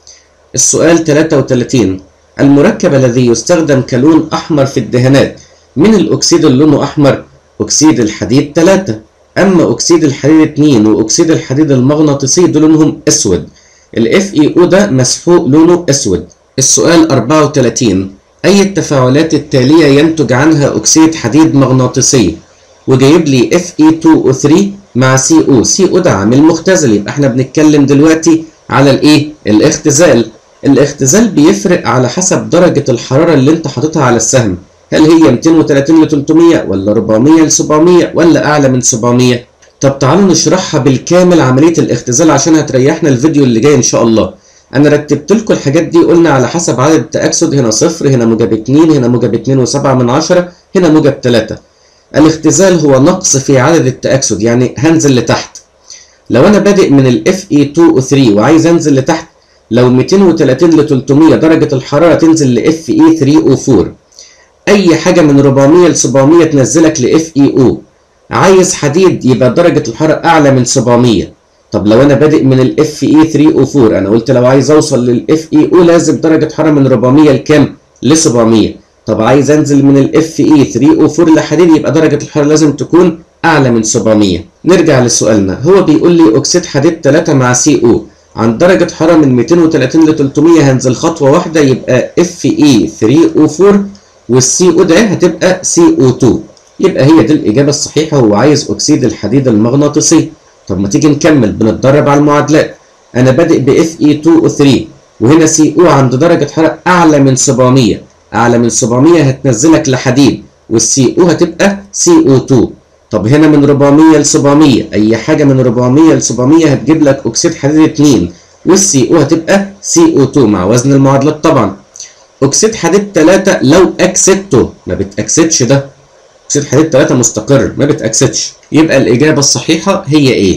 السؤال 33 المركب الذي يستخدم كلون أحمر في الدهانات من الأكسيد اللي لونه أحمر أكسيد الحديد 3 أما أكسيد الحديد 2 وأكسيد الحديد المغناطيسي دول لونهم أسود ال FeO ده مسحوق لونه أسود السؤال 34 أي التفاعلات التالية ينتج عنها أكسيد حديد مغناطيسي وجايب لي Fe2O3 مع CO CO ده عامل مختزل يبقى احنا بنتكلم دلوقتي على الايه الاختزال الاختزال بيفرق على حسب درجة الحرارة اللي انت حاططها على السهم هل هي 230 ل 300 ولا 400 ل 700 ولا اعلى من 700 طب تعالوا نشرحها بالكامل عملية الاختزال عشان هتريحنا الفيديو اللي جاي ان شاء الله انا رتبت لكم الحاجات دي قلنا على حسب عدد التأكسد هنا صفر هنا موجب 2 هنا موجب 2 و7 من 10 هنا موجب 3 الاختزال هو نقص في عدد التأكسد يعني هنزل لتحت لو انا بادئ من ال Fe2O3 وعايز انزل لتحت لو 230 ل 300 درجة الحرارة تنزل ل Fe3O4 أي حاجة من 400 ل 700 تنزلك ل FeO عايز حديد يبقى درجة الحرارة أعلى من 700 طب لو أنا بادئ من ال Fe3O4 أنا قلت لو عايز أوصل لل FeO لازم درجة حرارة من 400 لكام؟ ل 700 طب عايز أنزل من ال Fe3O4 لحديد يبقى درجة الحرارة لازم تكون أعلى من 700 نرجع لسؤالنا هو بيقول لي أكسيد حديد 3 مع CO عن درجة حرارة من 230 ل 300 هنزل خطوة واحدة يبقى Fe3O4 والسي او ده هتبقى CO2 يبقى هي دي الإجابة الصحيحة هو عايز أكسيد الحديد المغناطيسي طب ما تيجي نكمل بنتدرب على المعادلات أنا بادئ ب Fe2O3 وهنا CO عند درجة حرارة أعلى من 700 أعلى من 700 هتنزلك لحديد والسي او هتبقى CO2 طب هنا من 400 ل 700 اي حاجه من 400 ل 700 هتجيب لك اكسيد حديد 2 والسي او هتبقى CO2 مع وزن المعادلات طبعا اكسيد حديد 3 لو اكسدته ما بتاكسدش ده اكسيد حديد 3 مستقر ما بتاكسدش يبقى الاجابه الصحيحه هي ايه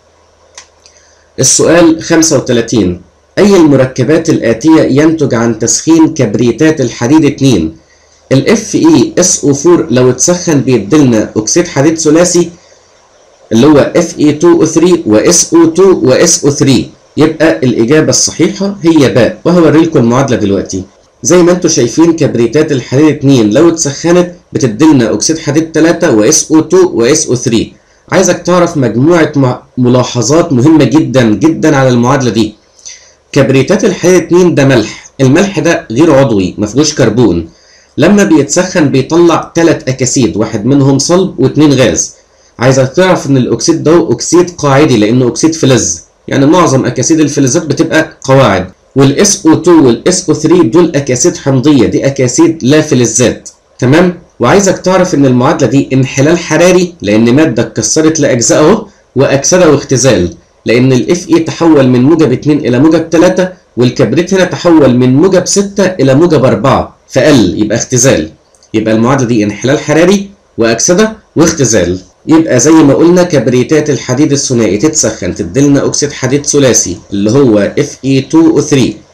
السؤال 35 اي المركبات الاتيه ينتج عن تسخين كبريتات الحديد 2 الاف اي اس او 4 لو اتسخن بيديلنا اكسيد حديد ثلاثي اللي هو اف اي 2 او 3 واس او 2 واس او 3 يبقى الاجابه الصحيحه هي باء وهوري لكم المعادله دلوقتي زي ما انتم شايفين كبريتات الحديد 2 لو اتسخنت بتديلنا اكسيد حديد 3 واس او 2 واس او 3 عايزك تعرف مجموعه ملاحظات مهمه جدا جدا على المعادله دي كبريتات الحديد 2 ده ملح الملح ده غير عضوي ما فيهوش كربون لما بيتسخن بيطلع ثلاث اكاسيد واحد منهم صلب واثنين غاز عايزك تعرف ان الاكسيد ده اكسيد قاعدي لانه اكسيد فلز يعني معظم اكاسيد الفلزات بتبقى قواعد والاس او 2 والاس او 3 دول اكاسيد حمضيه دي اكاسيد لا فلزات تمام وعايزك تعرف ان المعادله دي انحلال حراري لان ماده اتكسرت لاجزاء اهو واكسده واختزال لان الاف اي تحول من موجب 2 الى موجب 3 والكبريت هنا تحول من موجب 6 الى موجب 4 فقل يبقى اختزال يبقى المعادله دي انحلال حراري واكسده واختزال يبقى زي ما قلنا كبريتات الحديد الثنائي تتسخن تديلنا اكسيد حديد ثلاثي اللي هو Fe2O3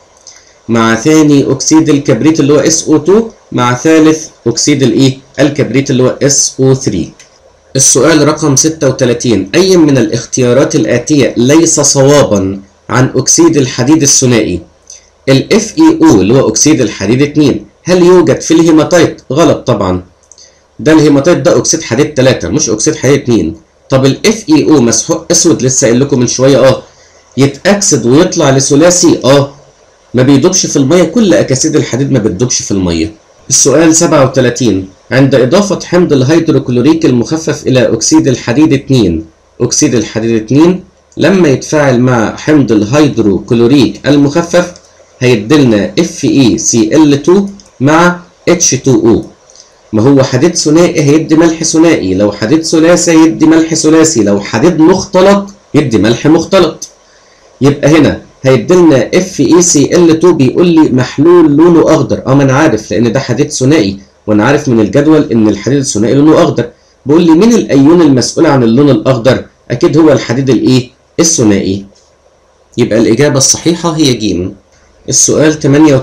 مع ثاني اكسيد الكبريت اللي هو SO2 مع ثالث اكسيد الايه الكبريت اللي هو SO3 السؤال رقم 36 أي من الاختيارات الآتية ليس صوابا عن أكسيد الحديد الثنائي ال FeO اللي هو أكسيد الحديد 2 هل يوجد في الهيماتيت؟ غلط طبعا ده الهيماتيت ده أكسيد حديد 3 مش أكسيد حديد 2 طب ال FeO مسحوق أسود لسه قايل لكم من شوية أه يتأكسد ويطلع لثلاثي أه ما بيدوبش في المية كل أكاسيد الحديد ما بتدوبش في المية السؤال 37 عند إضافة حمض الهيدروكلوريك المخفف إلى أكسيد الحديد 2 أكسيد الحديد 2 لما يتفاعل مع حمض الهيدروكلوريك المخفف هيديلنا FeCl2 مع H2O ما هو حديد ثنائي هيدي ملح ثنائي لو حديد ثلاثي هيدي ملح ثلاثي لو حديد مختلط يدي ملح مختلط يبقى هنا هيديلنا FeCl2 بيقول لي محلول لونه اخضر اه ما انا عارف لان ده حديد ثنائي وانا عارف من الجدول ان الحديد الثنائي لونه اخضر بيقول لي مين الايون المسؤول عن اللون الاخضر اكيد هو الحديد الايه الثنائي يبقى الاجابه الصحيحه هي ج السؤال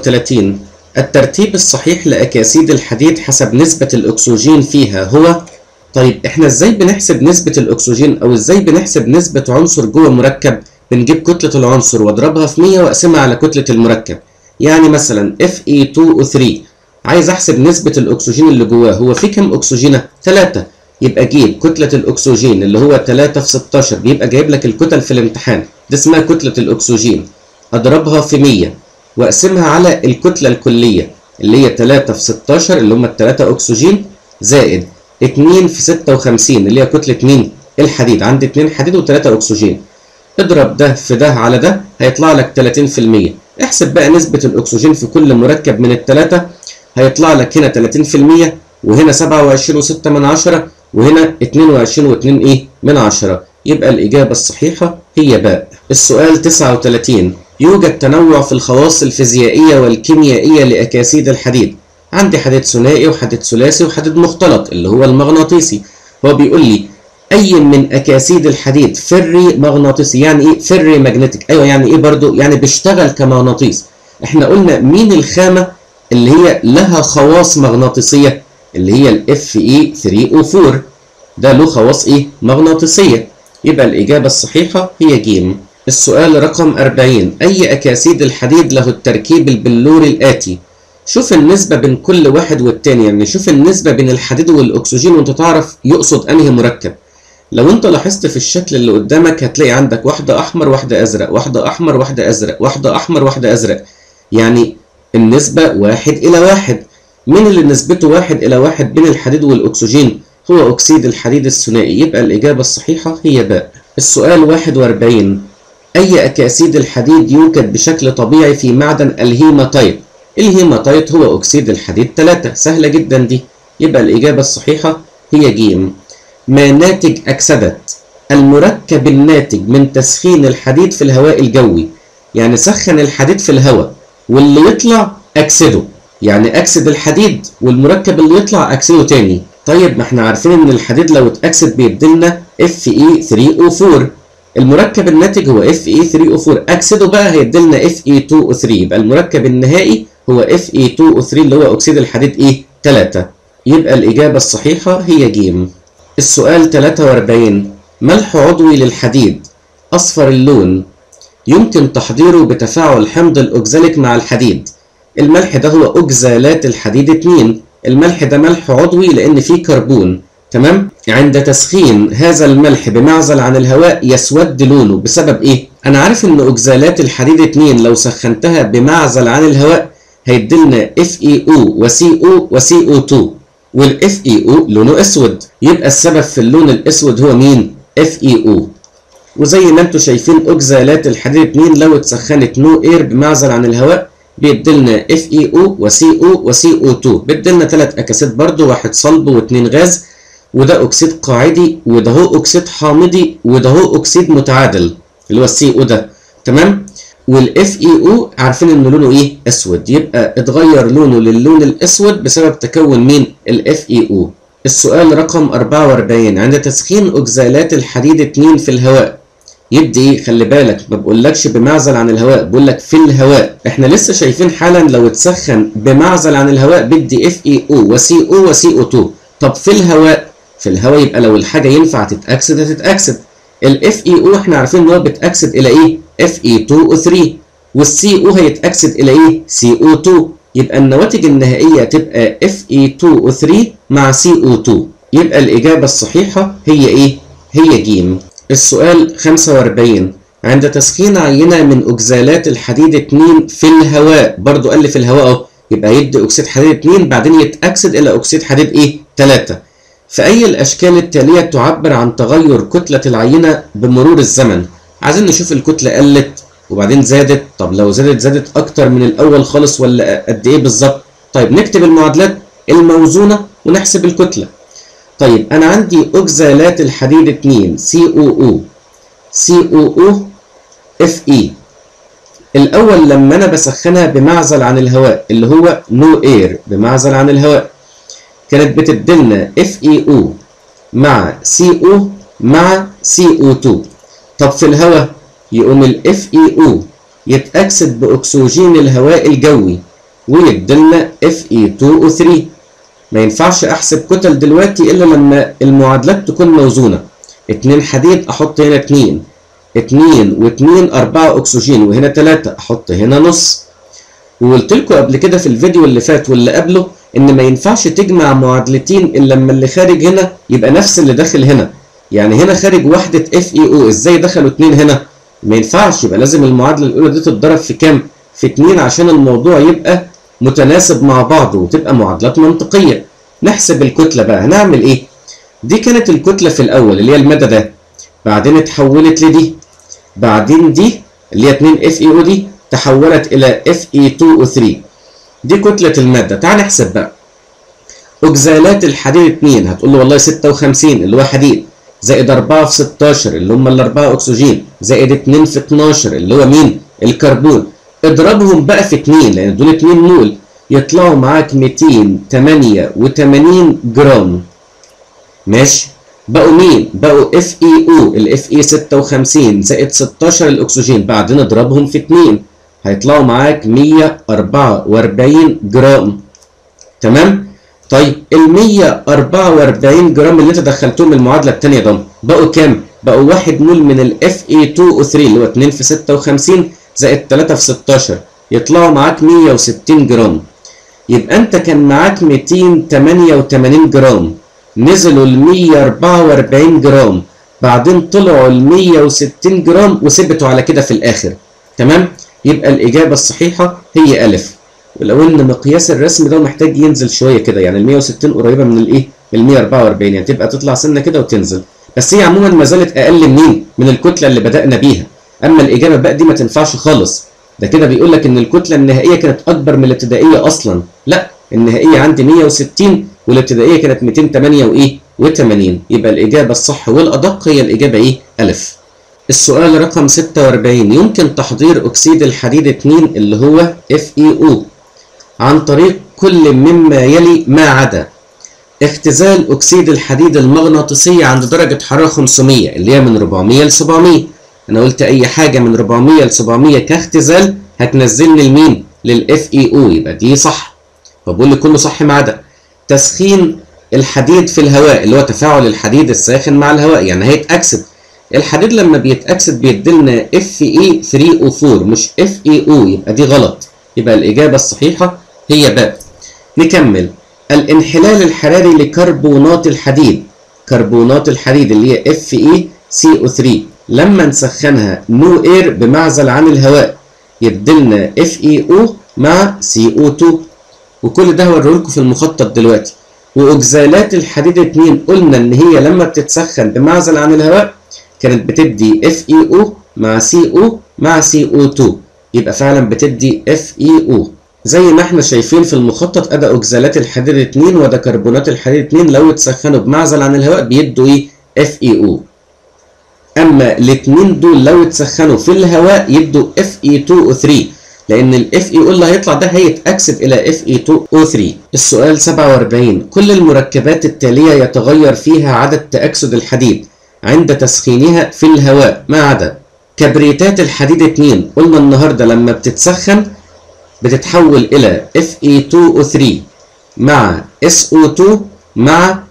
38 الترتيب الصحيح لاكاسيد الحديد حسب نسبه الاكسجين فيها هو طيب احنا ازاي بنحسب نسبه الاكسجين او ازاي بنحسب نسبه عنصر جوه مركب بنجيب كتله العنصر واضربها في 100 واقسمها على كتله المركب يعني مثلا Fe2O3 عايز احسب نسبة الاكسجين اللي جواه هو في كام اكسجينة؟ 3 يبقى جيب كتلة الاكسجين اللي هو 3 في 16 بيبقى جايب لك الكتل في الامتحان دي اسمها كتلة الاكسجين اضربها في 100 واقسمها على الكتلة الكلية اللي هي 3 في 16 اللي هم الثلاثة اكسجين زائد 2 في 56 اللي هي كتلة مين؟ الحديد عندي 2 حديد و3 اكسجين اضرب ده في ده على ده هيطلع لك 30% احسب بقى نسبة الاكسجين في كل مركب من الثلاثة هيطلع لك هنا 30% وهنا 27.6 من عشرة وهنا 22.2 ايه من عشرة يبقى الإجابة الصحيحة هي باء السؤال 39 يوجد تنوع في الخواص الفيزيائية والكيميائية لأكاسيد الحديد عندي حديد ثنائي وحديد ثلاثي وحديد مختلط اللي هو المغناطيسي هو بيقول لي أي من أكاسيد الحديد فري مغناطيسي يعني إيه فري ماجنتيك أيوه يعني إيه برضو يعني بيشتغل كمغناطيس إحنا قلنا مين الخامة اللي هي لها خواص مغناطيسية اللي هي ال Fe3O4 ده له خواص ايه مغناطيسية يبقى الإجابة الصحيحة هي ج السؤال رقم 40 أي أكاسيد الحديد له التركيب البلوري الآتي شوف النسبة بين كل واحد والتاني يعني شوف النسبة بين الحديد والأكسجين وأنت تعرف يقصد أنهي مركب لو أنت لاحظت في الشكل اللي قدامك هتلاقي عندك واحدة أحمر واحدة أزرق واحدة أحمر واحدة أزرق واحدة أحمر واحدة أزرق يعني النسبة واحد إلى واحد مين اللي نسبته واحد إلى واحد بين الحديد والأكسجين هو أكسيد الحديد الثنائي يبقى الإجابة الصحيحة هي باء السؤال 41 أي أكاسيد الحديد يوجد بشكل طبيعي في معدن الهيماتيت الهيماتيت هو أكسيد الحديد 3 سهلة جدا دي يبقى الإجابة الصحيحة هي ج ما ناتج أكسدة المركب الناتج من تسخين الحديد في الهواء الجوي يعني سخن الحديد في الهواء واللي يطلع أكسده يعني أكسد الحديد والمركب اللي يطلع أكسده تاني طيب ما احنا عارفين ان الحديد لو اتأكسد بيديلنا Fe3O4 المركب الناتج هو Fe3O4 أكسده بقى هيديلنا Fe2O3 يبقى المركب النهائي هو Fe2O3 اللي هو أكسيد الحديد إيه 3 يبقى الإجابة الصحيحة هي ج السؤال 43 ملح عضوي للحديد أصفر اللون يمكن تحضيره بتفاعل حمض الأوكزاليك مع الحديد الملح ده هو أوكزالات الحديد 2 الملح ده ملح عضوي لأن فيه كربون تمام عند تسخين هذا الملح بمعزل عن الهواء يسود لونه بسبب ايه انا عارف ان اوكزالات الحديد 2 لو سخنتها بمعزل عن الهواء هيديلنا FeO وCO وCO2 والFeO لونه اسود يبقى السبب في اللون الاسود هو مين FeO وزي ما انتم شايفين اوكزالات الحديد 2 لو اتسخنت نو اير بمعزل عن الهواء بيديلنا FeO وCO وCO2 بيديلنا ثلاث اكاسيد برضو واحد صلب واثنين غاز وده اكسيد قاعدي وده هو اكسيد حامضي وده هو اكسيد متعادل اللي هو السي او ده تمام والاف اي او عارفين ان لونه ايه اسود يبقى اتغير لونه للون الاسود بسبب تكون مين الاف اي او السؤال رقم 44 عند تسخين اكزالات الحديد 2 في الهواء يبدي ايه خلي بالك ما بقولكش بمعزل عن الهواء بقول لك في الهواء احنا لسه شايفين حالا لو اتسخن بمعزل عن الهواء بدي اف اي او وسي او وسي او 2 طب في الهواء في الهواء يبقى لو الحاجه ينفع تتاكسد هتتاكسد الاف اي او احنا عارفين ان هو بيتاكسد الى ايه اف اي 2 او 3 والسي او هيتاكسد الى ايه سي او 2 يبقى النواتج النهائيه تبقى اف اي 2 او 3 مع سي او 2 يبقى الاجابه الصحيحه هي ايه هي ج السؤال 45 عند تسخين عينة من أكزالات الحديد 2 في الهواء برضو قال لي في الهواء أهو يبقى يدي أكسيد حديد 2 بعدين يتأكسد إلى أكسيد حديد إيه 3 فأي الأشكال التالية تعبر عن تغير كتلة العينة بمرور الزمن عايزين نشوف الكتلة قلت وبعدين زادت طب لو زادت زادت أكتر من الأول خالص ولا قد إيه بالظبط طيب نكتب المعادلات الموزونة ونحسب الكتلة طيب انا عندي اكزالات الحديد 2 سي او او سي او او اف اي الاول لما انا بسخنها بمعزل عن الهواء اللي هو نو اير بمعزل عن الهواء كانت بتديلنا اف اي او مع سي او مع سي او 2 طب في الهواء يقوم الاف اي او يتاكسد باكسجين الهواء الجوي ويديلنا اف اي 2 او 3 ما ينفعش احسب كتل دلوقتي الا لما المعادلات تكون موزونه 2 حديد احط هنا 2 2 و2 4 اكسجين وهنا 3 احط هنا نص وقلت لكم قبل كده في الفيديو اللي فات واللي قبله ان ما ينفعش تجمع معادلتين الا لما اللي خارج هنا يبقى نفس اللي داخل هنا يعني هنا خارج وحده اف اي او ازاي دخلوا 2 هنا ما ينفعش يبقى لازم المعادله الاولى دي تتضرب في كام في 2 عشان الموضوع يبقى متناسب مع بعضه وتبقى معادلات منطقيه نحسب الكتله بقى هنعمل ايه دي كانت الكتله في الاول اللي هي المدى ده بعدين اتحولت لدي بعدين دي اللي هي 2 اف اي او دي تحولت الى اف اي 2 او 3 دي كتله الماده تعال نحسب بقى اكزالات الحديد 2 هتقول له والله 56 اللي هو حديد زائد 4 في 16 اللي هم الاربعه اكسجين زائد 2 في 12 اللي هو مين الكربون اضربهم بقى في 2 لان دول 2 مول يطلعوا معاك 288 جرام ماشي بقوا مين بقوا اف اي او الاف اي 56 زائد 16 الاكسجين بعدين اضربهم في 2 هيطلعوا معاك 144 جرام تمام طيب ال 144 جرام اللي انت دخلتهم المعادله الثانيه دول بقوا كام بقوا 1 مول من الاف اي 2 او 3 اللي هو 2 في 56 زائد 3 في 16 يطلعوا معاك 160 جرام يبقى انت كان معاك 288 جرام نزلوا ال 144 جرام بعدين طلعوا ال 160 جرام وثبتوا على كده في الاخر تمام يبقى الاجابه الصحيحه هي الف ولو ان مقياس الرسم ده محتاج ينزل شويه كده يعني ال 160 قريبه من الايه من ال 144 يعني تبقى تطلع سنه كده وتنزل بس هي عموما ما زالت اقل منين من الكتله اللي بدانا بيها اما الاجابه بقى دي ما تنفعش خالص ده كده بيقول لك ان الكتله النهائيه كانت اكبر من الابتدائيه اصلا لا النهائيه عندي 160 والابتدائيه كانت 208 وايه و80 يبقى الاجابه الصح والادق هي الاجابه ايه الف السؤال رقم 46 يمكن تحضير اكسيد الحديد 2 اللي هو FeO عن طريق كل مما يلي ما عدا اختزال اكسيد الحديد المغناطيسي عند درجه حراره 500 اللي هي من 400 ل 700 انا قلت اي حاجه من 400 ل 700 كاختزال هتنزلني لمين للاف اي او يبقى دي صح فبقول لي كله صح ما عدا تسخين الحديد في الهواء اللي هو تفاعل الحديد الساخن مع الهواء يعني هيتاكسد الحديد لما بيتاكسد بيديلنا اف اي 3 او 4 مش اف اي او يبقى دي غلط يبقى الاجابه الصحيحه هي باء نكمل الانحلال الحراري لكربونات الحديد كربونات الحديد اللي هي اف اي سي او 3 لما نسخنها نو اير بمعزل عن الهواء يديلنا اف اي او مع سي او 2 وكل ده هوريهولكم في المخطط دلوقتي واكزالات الحديد 2 قلنا ان هي لما بتتسخن بمعزل عن الهواء كانت بتدي اف اي او مع سي او مع سي او 2 يبقى فعلا بتدي اف اي او زي ما احنا شايفين في المخطط ادى اكزالات الحديد 2 وده كربونات الحديد 2 لو اتسخنوا بمعزل عن الهواء بيدوا ايه اف اي او اما الاثنين دول لو اتسخنوا في الهواء يدوا Fe2O3 لان ال FeO اللي هيطلع ده هيتأكسد الى Fe2O3 السؤال 47 كل المركبات التالية يتغير فيها عدد تأكسد الحديد عند تسخينها في الهواء ما عدا كبريتات الحديد 2 قلنا النهارده لما بتتسخن بتتحول الى Fe2O3 مع SO2 مع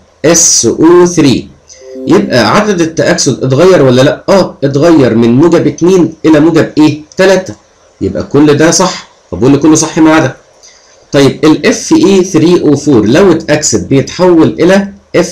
SO3 يبقى عدد التأكسد اتغير ولا لا؟ اه اتغير من موجب 2 الى موجب ايه؟ 3 يبقى كل ده صح فبقول لي كله صح ما عدا طيب ال Fe3O4 لو اتأكسد بيتحول الى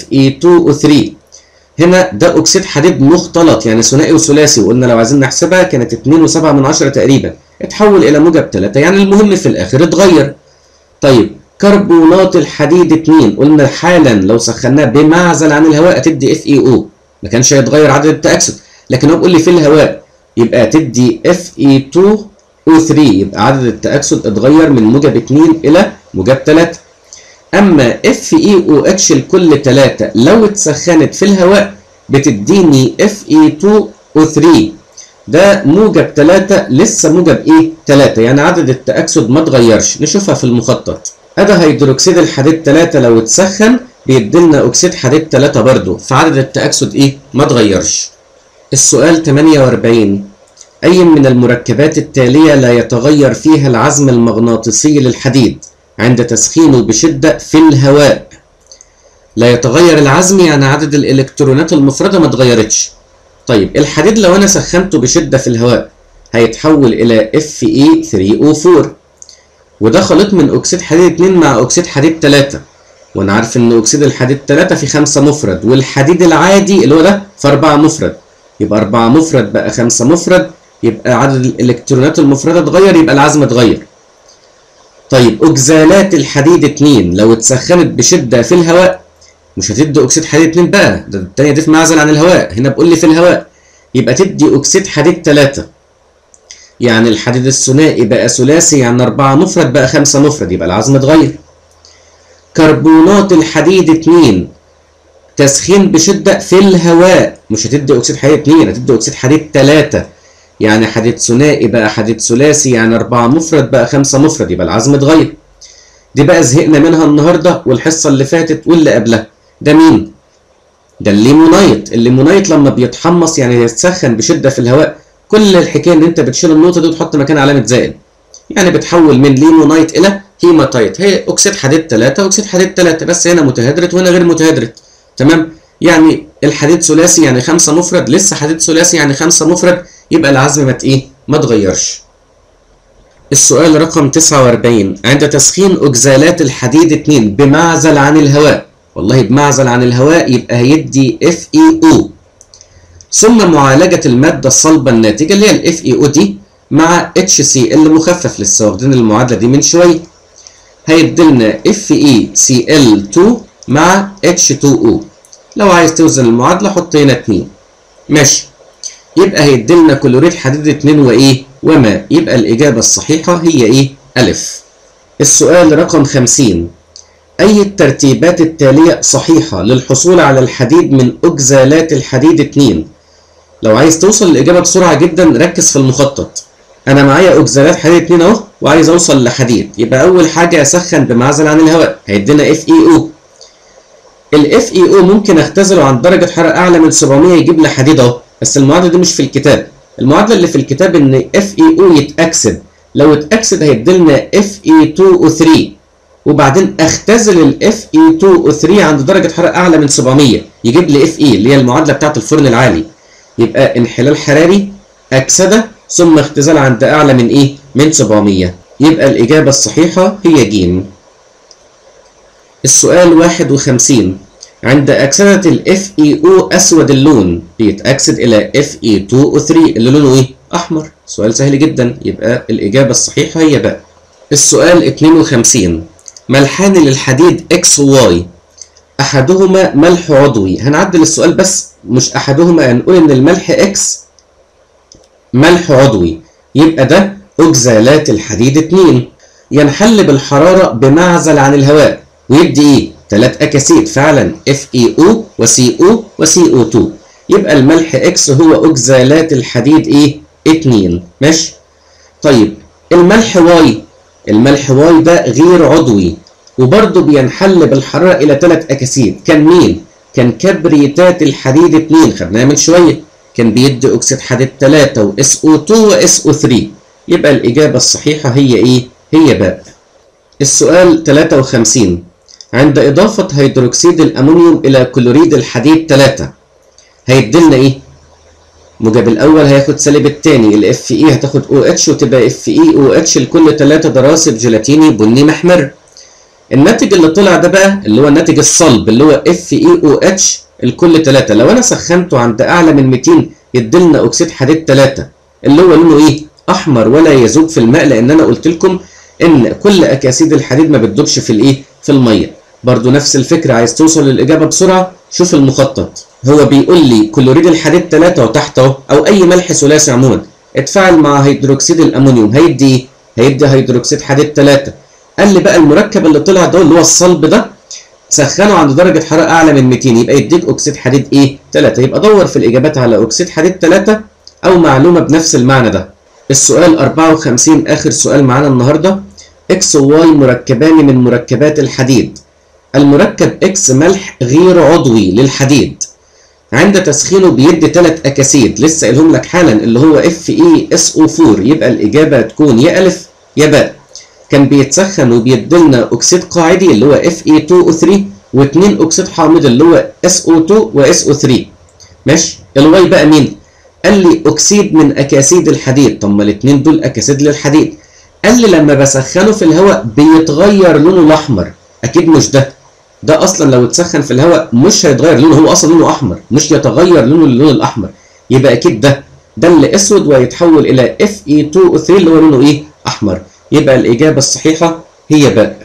Fe2O3 هنا ده اكسيد حديد مختلط يعني ثنائي وثلاثي وقلنا لو عايزين نحسبها كانت 2.7 من عشرة تقريبا اتحول الى موجب 3 يعني المهم في الاخر اتغير طيب كربونات الحديد 2 قلنا حالا لو سخناه بمعزل عن الهواء تدي اف اي او ما كانش هيتغير عدد التأكسد لكن هو بيقول لي في الهواء يبقى تدي اف اي 2 او 3 يبقى عدد التأكسد اتغير من موجب 2 الى موجب 3 اما اف اي او اتش لكل 3 لو اتسخنت في الهواء بتديني اف اي 2 او 3 ده موجب 3 لسه موجب ايه 3 يعني عدد التأكسد ما اتغيرش نشوفها في المخطط ادي هيدروكسيد الحديد 3 لو اتسخن بيديلنا اكسيد حديد 3 برضه فعدد التأكسد ايه ما اتغيرش السؤال 48 اي من المركبات التالية لا يتغير فيها العزم المغناطيسي للحديد عند تسخينه بشدة في الهواء لا يتغير العزم يعني عدد الالكترونات المفردة ما اتغيرتش طيب الحديد لو انا سخنته بشدة في الهواء هيتحول الى Fe3O4 وده خليط من اكسيد حديد 2 مع اكسيد حديد 3 وانا عارف ان اكسيد الحديد 3 في 5 مفرد والحديد العادي اللي هو ده في 4 مفرد يبقى 4 مفرد بقى 5 مفرد يبقى عدد الالكترونات المفردة اتغير يبقى العزم اتغير طيب اكزالات الحديد 2 لو اتسخنت بشدة في الهواء مش هتدي اكسيد حديد 2 بقى ده التانية دي في معزل عن الهواء هنا بقول لي في الهواء يبقى تدي اكسيد حديد 3 يعني الحديد الثنائي بقى ثلاثي يعني 4 مفرد بقى 5 مفرد يبقى العزم اتغير كربونات الحديد 2 تسخين بشدة في الهواء مش هتدي أكسيد حديد 2 هتدي أكسيد حديد 3 يعني حديد ثنائي بقى حديد ثلاثي يعني 4 مفرد بقى 5 مفرد يبقى العزم اتغير دي بقى زهقنا منها النهارده والحصة اللي فاتت واللي قبلها ده مين؟ ده الليمونايت الليمونايت لما بيتحمص يعني يتسخن بشدة في الهواء كل الحكايه ان انت بتشيل النقطه دي وتحط مكان علامه زائد يعني بتحول من ليمونايت الى هيماتايت هي اكسيد حديد 3 اكسيد حديد 3 بس هنا متهدرت وهنا غير متهدرت تمام يعني الحديد ثلاثي يعني 5 مفرد لسه حديد ثلاثي يعني 5 مفرد يبقى العزم ما ايه ما اتغيرش السؤال رقم 49 عند تسخين اكزالات الحديد 2 بمعزل عن الهواء والله بمعزل عن الهواء يبقى هيدي اف اي او ثم معالجة المادة الصلبة الناتجة اللي هي ال FeO دي مع HCl مخفف لسه واخدين المعادلة دي من شوية هيديلنا FeCl2 مع H2O لو عايز توزن المعادلة حط هنا 2 ماشي يبقى هيديلنا كلوريد حديد 2 وإيه وماء يبقى الإجابة الصحيحة هي إيه ألف السؤال رقم 50 أي الترتيبات التالية صحيحة للحصول على الحديد من أجزالات الحديد 2 لو عايز توصل للإجابة بسرعة جدا ركز في المخطط أنا معايا أجزالات حديد 2 أهو وعايز أوصل لحديد يبقى أول حاجة أسخن بمعزل عن الهواء هيدينا FeO ال FeO ممكن أختزله عند درجة حرارة أعلى من 700 يجيب لي حديد أهو بس المعادلة دي مش في الكتاب المعادلة اللي في الكتاب إن FeO يتأكسد لو اتأكسد هيديلنا Fe2O3 وبعدين اختزل ال Fe2O3 عند درجة حرارة أعلى من 700 يجيب لي Fe اللي هي المعادلة بتاعة الفرن العالي يبقى انحلال حراري أكسدة ثم اختزال عند أعلى من إيه؟ من 700 يبقى الإجابة الصحيحة هي ج السؤال 51 عند أكسدة ال FeO أسود اللون بيتأكسد إلى Fe2O3 اللي لونه إيه؟ أحمر سؤال سهل جدا يبقى الإجابة الصحيحة هي بقى السؤال 52 ملحان للحديد X و Y أحدهما ملح عضوي هنعدل السؤال بس مش أحدهما هنقول إن الملح X ملح عضوي يبقى ده أجزالات الحديد 2 ينحل بالحرارة بمعزل عن الهواء ويدي إيه؟ تلات أكاسيد فعلا FeO و CO و CO2 يبقى الملح اكس هو اوكزالات الحديد ايه 2 ماشي طيب الملح واي الملح واي ده غير عضوي وبرضه بينحل بالحرارة إلى ثلاث أكاسيد كان مين؟ كان كبريتات الحديد 2 خدناها من شوية كان بيدي أكسيد حديد 3 و SO2 و SO3 يبقى الإجابة الصحيحة هي إيه؟ هي باء السؤال 53 عند إضافة هيدروكسيد الأمونيوم إلى كلوريد الحديد 3 هيديلنا إيه؟ موجب الأول هياخد سالب التاني ال Fe هتاخد OH وتبقى FeOH لكل 3 دراسب جيلاتيني بني محمر الناتج اللي طلع ده بقى اللي هو الناتج الصلب اللي هو FeOH الكل 3 لو انا سخنته عند اعلى من 200 يديلنا اكسيد حديد 3 اللي هو لونه ايه احمر ولا يذوب في الماء لان انا قلت لكم ان كل اكاسيد الحديد ما بتدوبش في الايه في الميه برضو نفس الفكره عايز توصل للاجابه بسرعه شوف المخطط هو بيقول لي كلوريد الحديد 3 وتحت اهو او اي ملح ثلاثي عموما اتفاعل مع هيدروكسيد الامونيوم هيدي ايه هيدي هيدروكسيد حديد 3 قال لي بقى المركب اللي طلع ده اللي هو الصلب ده سخنه عند درجة حرارة أعلى من 200 يبقى يديك أكسيد حديد إيه؟ 3 يبقى دور في الإجابات على أكسيد حديد 3 أو معلومة بنفس المعنى ده. السؤال 54 آخر سؤال معانا النهاردة إكس وواي مركبان من مركبات الحديد. المركب إكس ملح غير عضوي للحديد. عند تسخينه بيدي 3 أكاسيد لسه قايلهم لك حالا اللي هو FeSO4 يبقى الإجابة تكون يا ألف يا باء. كان بيتسخن وبيديلنا اكسيد قاعدي اللي هو Fe2O3 واثنين اكسيد حامض اللي هو SO2 و SO3 ماشي الواي بقى مين قال لي اكسيد من اكاسيد الحديد طب ما الاثنين دول اكاسيد للحديد قال لي لما بسخنه في الهواء بيتغير لونه الاحمر اكيد مش ده ده اصلا لو اتسخن في الهواء مش هيتغير لونه هو اصلا لونه احمر مش يتغير لونه للون الاحمر يبقى اكيد ده ده اللي اسود ويتحول الى Fe2O3 اللي هو لونه ايه احمر يبقى الإجابة الصحيحة هي باء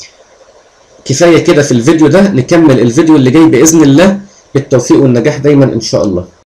كفاية كده في الفيديو ده نكمل الفيديو اللي جاي بإذن الله بالتوفيق والنجاح دايما إن شاء الله